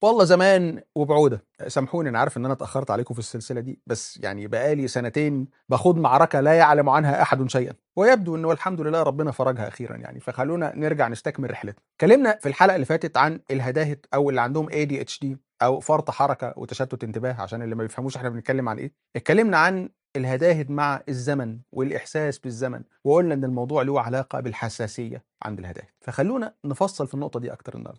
والله زمان وبعوده سامحوني انا عارف ان انا اتاخرت عليكم في السلسله دي بس يعني بقالي سنتين بخوض معركه لا يعلم عنها احد شيئا ويبدو انه الحمد لله ربنا فرجها اخيرا يعني فخلونا نرجع نستكمل رحلتنا اتكلمنا في الحلقه اللي فاتت عن الهداهه او اللي عندهم ADHD او فرط حركه وتشتت انتباه عشان اللي ما بيفهموش احنا بنتكلم عن ايه اتكلمنا عن الهداهد مع الزمن والاحساس بالزمن وقلنا ان الموضوع له علاقه بالحساسيه عند الهداهد فخلونا نفصل في النقطه دي اكتر النهارده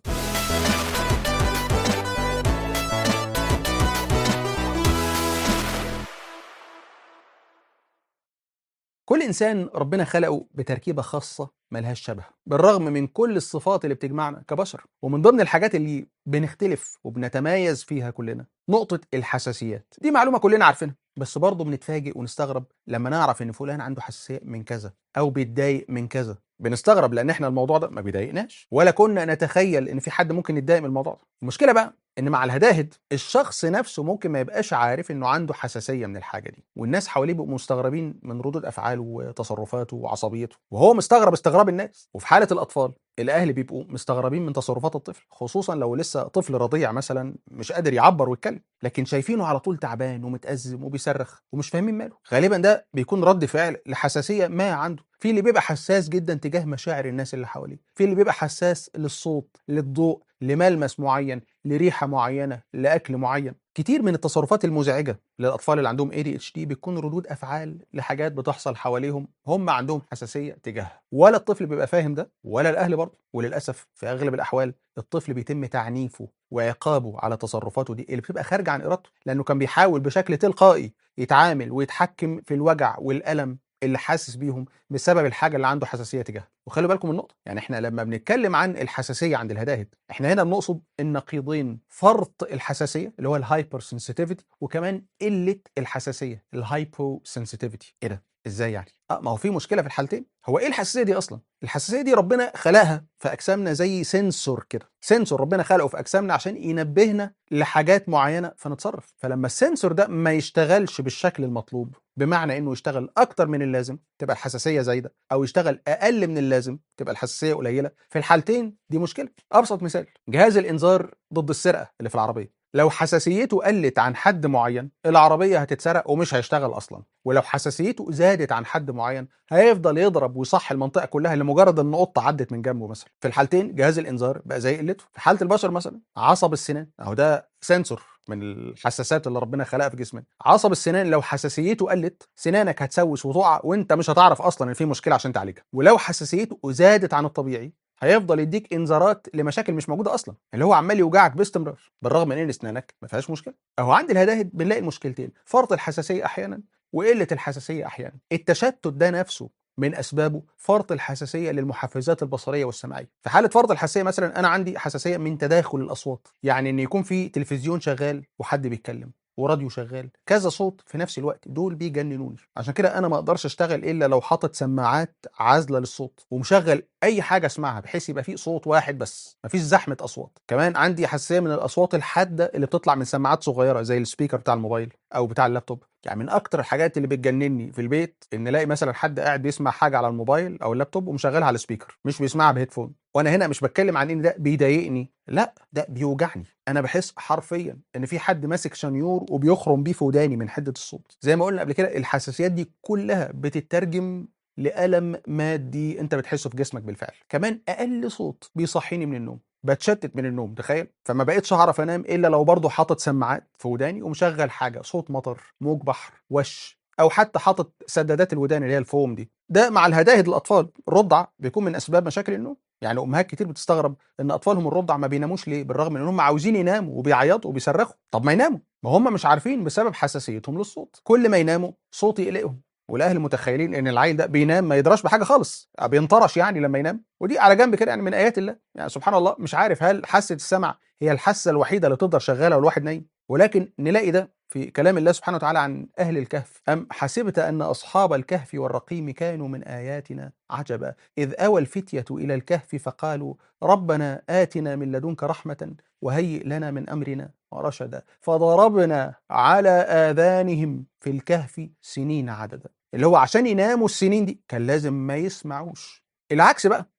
كل انسان ربنا خلقه بتركيبه خاصه ملهاش شبه بالرغم من كل الصفات اللي بتجمعنا كبشر ومن ضمن الحاجات اللي بنختلف وبنتميز فيها كلنا نقطه الحساسيات دي معلومه كلنا عارفينها بس برضه بنتفاجئ ونستغرب لما نعرف ان فلان عنده حساسيه من كذا او بيتضايق من كذا بنستغرب لان احنا الموضوع ده ما بيضايقناش ولا كنا نتخيل ان في حد ممكن يتضايق من الموضوع ده المشكله بقى ان مع الهداهد الشخص نفسه ممكن ما يبقاش عارف انه عنده حساسيه من الحاجه دي والناس حواليه بيبقوا مستغربين من ردود افعاله وتصرفاته وعصبيته وهو مستغرب استغراب الناس وفي حاله الاطفال الاهل بيبقوا مستغربين من تصرفات الطفل خصوصا لو لسه طفل رضيع مثلا مش قادر يعبر ويتكلم لكن شايفينه على طول تعبان ومتأزم وبيصرخ ومش فاهمين ماله غالبا ده بيكون رد فعل لحساسيه ما عنده في اللي بيبقى حساس جدا تجاه مشاعر الناس اللي حواليه في اللي بيبقى حساس للصوت للضوء لملمس معين لريحه معينه لاكل معين كتير من التصرفات المزعجه للاطفال اللي عندهم ADHD بتكون ردود افعال لحاجات بتحصل حواليهم هم عندهم حساسيه تجاهها ولا الطفل بيبقى فاهم ده ولا الاهل برضه وللاسف في اغلب الاحوال الطفل بيتم تعنيفه وعقابه على تصرفاته دي اللي بتبقى خارجه عن ارادته لانه كان بيحاول بشكل تلقائي يتعامل ويتحكم في الوجع والالم اللي حاسس بيهم بسبب الحاجه اللي عنده حساسيه تجاهها وخلوا بالكم من النقطه يعني احنا لما بنتكلم عن الحساسيه عند الهداهد احنا هنا بنقصد النقيضين فرط الحساسيه اللي هو الهايبر سنسيتيفيتي وكمان قله الحساسيه الهايبو سنسيتيفيتي ايه ده ازاي يعني اه ما هو في مشكله في الحالتين هو ايه الحساسيه دي اصلا الحساسيه دي ربنا خلقها في اجسامنا زي سنسور كده سنسور ربنا خلقه في اجسامنا عشان ينبهنا لحاجات معينه فنتصرف فلما السنسور ده ما يشتغلش بالشكل المطلوب بمعنى انه يشتغل اكتر من اللازم تبقى الحساسيه زايده او يشتغل اقل من اللازم تبقى الحساسيه قليله في الحالتين دي مشكله ابسط مثال جهاز الانذار ضد السرقه اللي في العربيه لو حساسيته قلت عن حد معين العربية هتتسرق ومش هيشتغل أصلا ولو حساسيته زادت عن حد معين هيفضل يضرب ويصحي المنطقة كلها لمجرد إن قطة عدت من جنبه مثلا في الحالتين جهاز الإنذار بقى زي قلته في حالة البشر مثلا عصب السنان أهو ده سنسور من الحساسات اللي ربنا خلقها في جسمنا عصب السنان لو حساسيته قلت سنانك هتسوس وتقع وانت مش هتعرف اصلا ان في مشكله عشان تعالجها ولو حساسيته زادت عن الطبيعي هيفضل يديك انذارات لمشاكل مش موجوده اصلا اللي هو عمال يوجعك باستمرار بالرغم من ان اسنانك ما فيهاش مشكله اهو عند الهداهد بنلاقي المشكلتين فرط الحساسيه احيانا وقله الحساسيه احيانا التشتت ده نفسه من اسبابه فرط الحساسيه للمحفزات البصريه والسمعيه في حاله فرط الحساسيه مثلا انا عندي حساسيه من تداخل الاصوات يعني ان يكون في تلفزيون شغال وحد بيتكلم وراديو شغال كذا صوت في نفس الوقت دول بيجننوني عشان كده انا ما اقدرش اشتغل الا لو حاطط سماعات عازله للصوت ومشغل اي حاجه اسمعها بحيث يبقى في صوت واحد بس مفيش زحمه اصوات كمان عندي حساسيه من الاصوات الحاده اللي بتطلع من سماعات صغيره زي السبيكر بتاع الموبايل او بتاع اللابتوب يعني من اكتر الحاجات اللي بتجنني في البيت ان الاقي مثلا حد قاعد بيسمع حاجه على الموبايل او اللابتوب ومشغلها على السبيكر مش بيسمعها بهيدفون وانا هنا مش بتكلم عن ان ده بيضايقني لا ده بيوجعني انا بحس حرفيا ان في حد ماسك شنيور وبيخرم بيه في وداني من حده الصوت زي ما قلنا قبل كده الحساسيات دي كلها بتترجم لألم مادي انت بتحسه في جسمك بالفعل كمان اقل صوت بيصحيني من النوم بتشتت من النوم تخيل فما بقتش اعرف انام الا لو برضه حاطط سماعات في وداني ومشغل حاجه صوت مطر موج بحر وش او حتى حاطط سدادات الودان اللي هي الفوم دي ده مع الهداهد الاطفال الرضع بيكون من اسباب مشاكل النوم يعني امهات كتير بتستغرب ان اطفالهم الرضع ما بيناموش ليه بالرغم من انهم عاوزين يناموا وبيعيطوا وبيصرخوا طب ما يناموا ما هم مش عارفين بسبب حساسيتهم للصوت كل ما يناموا صوت يقلقهم والاهل متخيلين ان العيل ده بينام ما يدراش بحاجه خالص بينطرش يعني لما ينام ودي على جنب كده يعني من ايات الله يعني سبحان الله مش عارف هل حاسه السمع هي الحاسه الوحيده اللي تقدر شغاله والواحد نايم ولكن نلاقي ده في كلام الله سبحانه وتعالى عن أهل الكهف أم حسبت أن أصحاب الكهف والرقيم كانوا من آياتنا عجبا إذ أوى الفتية إلى الكهف فقالوا ربنا آتنا من لدنك رحمة وهيئ لنا من أمرنا رشدا فضربنا على آذانهم في الكهف سنين عددا اللي هو عشان يناموا السنين دي كان لازم ما يسمعوش العكس بقى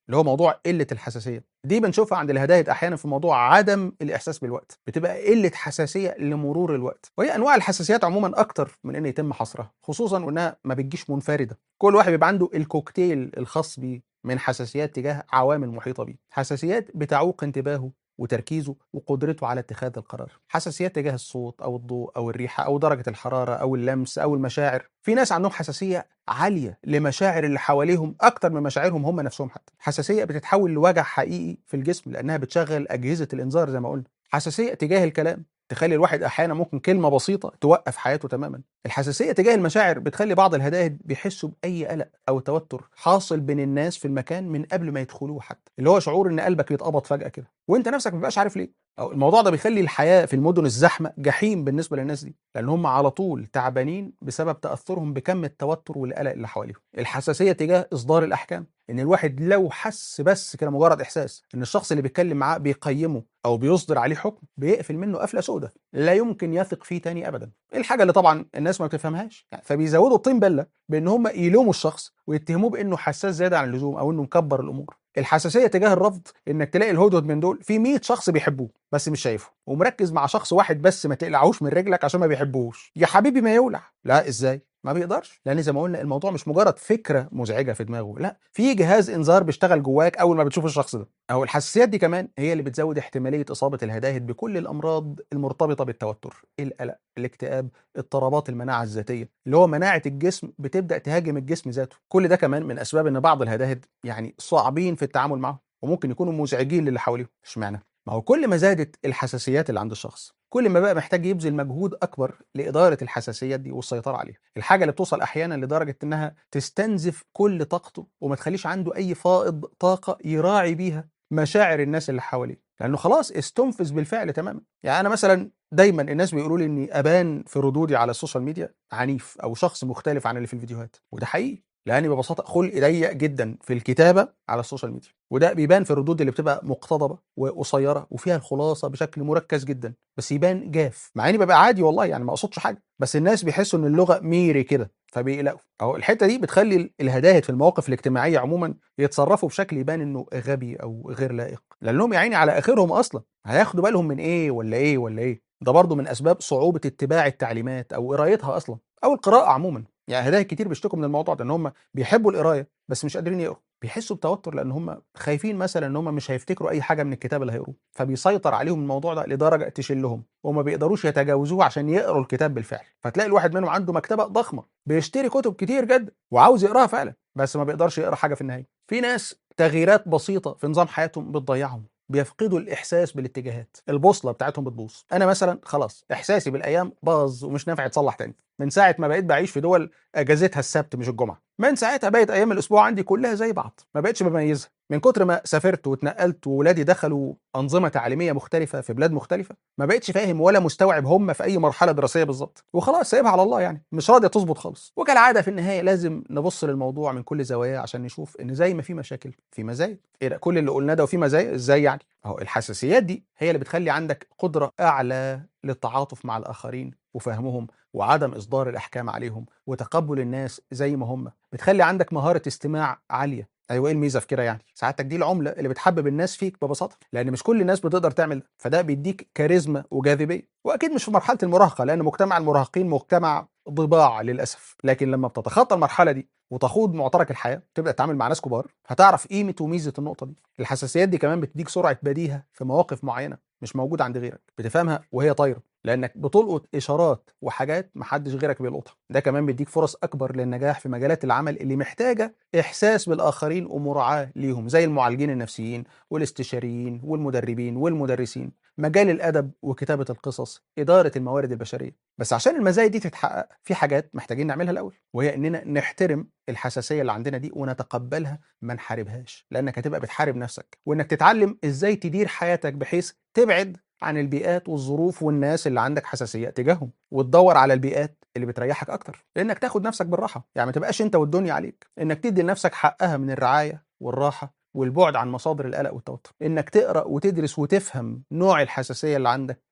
اللي هو موضوع قله الحساسيه دي بنشوفها عند الهدايد احيانا في موضوع عدم الاحساس بالوقت بتبقى قله حساسيه لمرور الوقت وهي انواع الحساسيات عموما اكتر من ان يتم حصرها خصوصا وانها ما بتجيش منفرده كل واحد بيبقى عنده الكوكتيل الخاص بيه من حساسيات تجاه عوامل محيطه بيه حساسيات بتعوق انتباهه وتركيزه وقدرته على اتخاذ القرار حساسيات تجاه الصوت او الضوء او الريحه او درجه الحراره او اللمس او المشاعر في ناس عندهم حساسيه عاليه لمشاعر اللي حواليهم اكتر من مشاعرهم هم نفسهم حتى حساسيه بتتحول لوجع حقيقي في الجسم لانها بتشغل اجهزه الانذار زي ما قلنا حساسيه تجاه الكلام تخلي الواحد احيانا ممكن كلمه بسيطه توقف حياته تماما الحساسيه تجاه المشاعر بتخلي بعض الهدايد بيحسوا باي قلق او توتر حاصل بين الناس في المكان من قبل ما يدخلوه حتى اللي هو شعور ان قلبك بيتقبض فجاه كده وانت نفسك ما بقاش عارف ليه أو الموضوع ده بيخلي الحياه في المدن الزحمه جحيم بالنسبه للناس دي لان هم على طول تعبانين بسبب تاثرهم بكم التوتر والقلق اللي حواليهم الحساسيه تجاه اصدار الاحكام ان الواحد لو حس بس كده مجرد احساس ان الشخص اللي بيتكلم معاه بيقيمه او بيصدر عليه حكم بيقفل منه قفله سودة لا يمكن يثق فيه تاني ابدا الحاجه اللي طبعا الناس ما بتفهمهاش يعني فبيزودوا الطين بله بان هم يلوموا الشخص ويتهموه بانه حساس زياده عن اللزوم او انه مكبر الامور الحساسيه تجاه الرفض انك تلاقي الهدهد من دول في 100 شخص بيحبوه بس مش شايفه ومركز مع شخص واحد بس ما تقلعوش من رجلك عشان ما بيحبوش يا حبيبي ما يولع لا ازاي ما بيقدرش لان زي ما قلنا الموضوع مش مجرد فكره مزعجه في دماغه لا في جهاز انذار بيشتغل جواك اول ما بتشوف الشخص ده او الحساسيات دي كمان هي اللي بتزود احتماليه اصابه الهداهد بكل الامراض المرتبطه بالتوتر القلق الاكتئاب اضطرابات المناعه الذاتيه اللي هو مناعه الجسم بتبدا تهاجم الجسم ذاته كل ده كمان من اسباب ان بعض الهداهد يعني صعبين في التعامل معهم وممكن يكونوا مزعجين للي حواليهم اشمعنى ما هو كل ما زادت الحساسيات اللي عند الشخص كل ما بقى محتاج يبذل مجهود اكبر لاداره الحساسيات دي والسيطره عليها الحاجه اللي بتوصل احيانا لدرجه انها تستنزف كل طاقته وما تخليش عنده اي فائض طاقه يراعي بيها مشاعر الناس اللي حواليه لانه خلاص استنفذ بالفعل تماما يعني انا مثلا دايما الناس بيقولوا لي اني ابان في ردودي على السوشيال ميديا عنيف او شخص مختلف عن اللي في الفيديوهات وده حقيقي لاني ببساطه خلق ضيق جدا في الكتابه على السوشيال ميديا وده بيبان في الردود اللي بتبقى مقتضبه وقصيره وفيها الخلاصه بشكل مركز جدا بس يبان جاف مع اني ببقى عادي والله يعني ما اقصدش حاجه بس الناس بيحسوا ان اللغه ميري كده فبيقلقوا اهو الحته دي بتخلي الهدايد في المواقف الاجتماعيه عموما يتصرفوا بشكل يبان انه غبي او غير لائق لانهم يا عيني على اخرهم اصلا هياخدوا بالهم من ايه ولا ايه ولا ايه ده برضه من اسباب صعوبه اتباع التعليمات او قرايتها اصلا او القراءه عموما يعني هدايا كتير بيشتكوا من الموضوع ده ان هم بيحبوا القرايه بس مش قادرين يقروا بيحسوا بتوتر لان هم خايفين مثلا ان هم مش هيفتكروا اي حاجه من الكتاب اللي هيقروه فبيسيطر عليهم الموضوع ده لدرجه تشلهم وما بيقدروش يتجاوزوه عشان يقروا الكتاب بالفعل فتلاقي الواحد منهم عنده مكتبه ضخمه بيشتري كتب كتير جدا وعاوز يقراها فعلا بس ما بيقدرش يقرا حاجه في النهايه في ناس تغييرات بسيطه في نظام حياتهم بتضيعهم بيفقدوا الاحساس بالاتجاهات البوصله بتاعتهم بتبوظ انا مثلا خلاص احساسي بالايام باظ ومش نافع يتصلح تاني من ساعه ما بقيت بعيش في دول اجازتها السبت مش الجمعه من ساعتها بقت ايام الاسبوع عندي كلها زي بعض ما بقتش بميزها من كتر ما سافرت واتنقلت وولادي دخلوا انظمه تعليميه مختلفه في بلاد مختلفه ما بقتش فاهم ولا مستوعب هم في اي مرحله دراسيه بالظبط وخلاص سايبها على الله يعني مش راضيه تظبط خالص وكالعاده في النهايه لازم نبص للموضوع من كل زواياه عشان نشوف ان زي ما في مشاكل في مزايا ايه ده كل اللي قلناه ده وفي مزايا ازاي يعني اهو الحساسيات دي هي اللي بتخلي عندك قدره اعلى للتعاطف مع الاخرين وفهمهم وعدم اصدار الاحكام عليهم وتقبل الناس زي ما هم بتخلي عندك مهاره استماع عاليه ايوه ايه الميزه في كده يعني سعادتك دي العمله اللي بتحبب الناس فيك ببساطه لان مش كل الناس بتقدر تعمل ده فده بيديك كاريزما وجاذبيه واكيد مش في مرحله المراهقه لان مجتمع المراهقين مجتمع ضباع للاسف لكن لما بتتخطى المرحله دي وتخوض معترك الحياه تبدا تتعامل مع ناس كبار هتعرف قيمه وميزه النقطه دي الحساسيات دي كمان بتديك سرعه بديهه في مواقف معينه مش موجوده عند غيرك بتفهمها وهي طايره لانك بتلقط اشارات وحاجات محدش غيرك بيلقطها ده كمان بيديك فرص اكبر للنجاح في مجالات العمل اللي محتاجه احساس بالاخرين ومراعاه ليهم زي المعالجين النفسيين والاستشاريين والمدربين والمدرسين مجال الادب وكتابه القصص اداره الموارد البشريه بس عشان المزايا دي تتحقق في حاجات محتاجين نعملها الاول وهي اننا نحترم الحساسيه اللي عندنا دي ونتقبلها ما نحاربهاش لانك هتبقى بتحارب نفسك وانك تتعلم ازاي تدير حياتك بحيث تبعد عن البيئات والظروف والناس اللي عندك حساسيه تجاههم وتدور على البيئات اللي بتريحك اكتر لانك تاخد نفسك بالراحه يعني ما تبقاش انت والدنيا عليك انك تدي لنفسك حقها من الرعايه والراحه والبعد عن مصادر القلق والتوتر انك تقرا وتدرس وتفهم نوع الحساسيه اللي عندك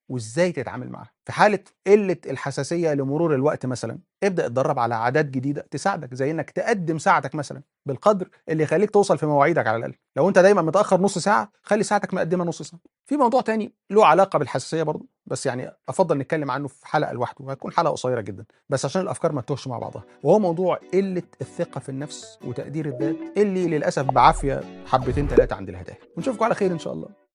وازاي تتعامل معاها في حاله قله الحساسيه لمرور الوقت مثلا ابدا اتدرب على عادات جديده تساعدك زي انك تقدم ساعتك مثلا بالقدر اللي يخليك توصل في مواعيدك على الاقل لو انت دايما متاخر نص ساعه خلي ساعتك مقدمه نص ساعه في موضوع تاني له علاقه بالحساسيه برضه بس يعني افضل نتكلم عنه في حلقه لوحده وهتكون حلقه قصيره جدا بس عشان الافكار ما تتوهش مع بعضها وهو موضوع قله الثقه في النفس وتقدير الذات اللي للاسف بعافيه حبتين ثلاثه عند الهدايا ونشوفكم على خير ان شاء الله